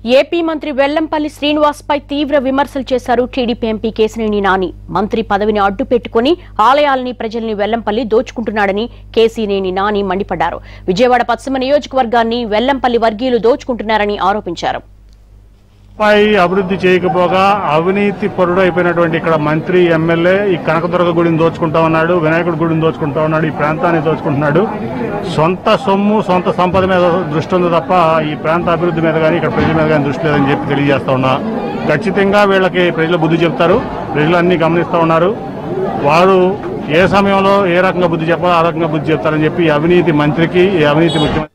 AP మంత్రి వెల్లంపల్లి శ్రీనివాస్ పై తీవ్ర విమర్శలు చేశారు టీడీపీ ఎంపీ కేసినేని నాని మంత్రి పదవిని అడ్డు పెట్టుకుని ఆలయాలని ప్రజల్ని వెల్లంపల్లి దోచుకుంటున్నాడని కేసినేని నాని మండిపడ్డారు విజయవాడ పశ్చిమ నియోజకవర్గాన్ని వెల్లంపల్లి వర్గీయులు దోచుకుంటున్నారని ఆరోపించారు పై అభివృద్ధి చేయకపోగా అవినీతి పరుడు అయిపోయినటువంటి ఇక్కడ మంత్రి ఎమ్మెల్యే ఈ కనకదుర్గ గుడిని దోచుకుంటా ఉన్నాడు వినాయకుడి గుడిని దోచుకుంటా ఉన్నాడు ఈ ప్రాంతాన్ని దోచుకుంటున్నాడు సొంత సొమ్ము సొంత సంపద మీద దృష్టి ఉంది తప్ప ఈ ప్రాంత అభివృద్ధి మీద కానీ ఇక్కడ ప్రజల మీద కానీ దృష్టి లేదని చెప్పి తెలియజేస్తా ఉన్నా ఖచ్చితంగా వీళ్ళకి ప్రజలు బుద్ధి చెప్తారు ప్రజలు అన్ని గమనిస్తూ ఉన్నారు వారు ఏ సమయంలో ఏ రకంగా బుద్ధి చెప్పాలో ఆ రకంగా బుద్ధి చెప్తారని చెప్పి ఈ అవినీతి మంత్రికి ఈ అవినీతి ముఖ్యమంత్రి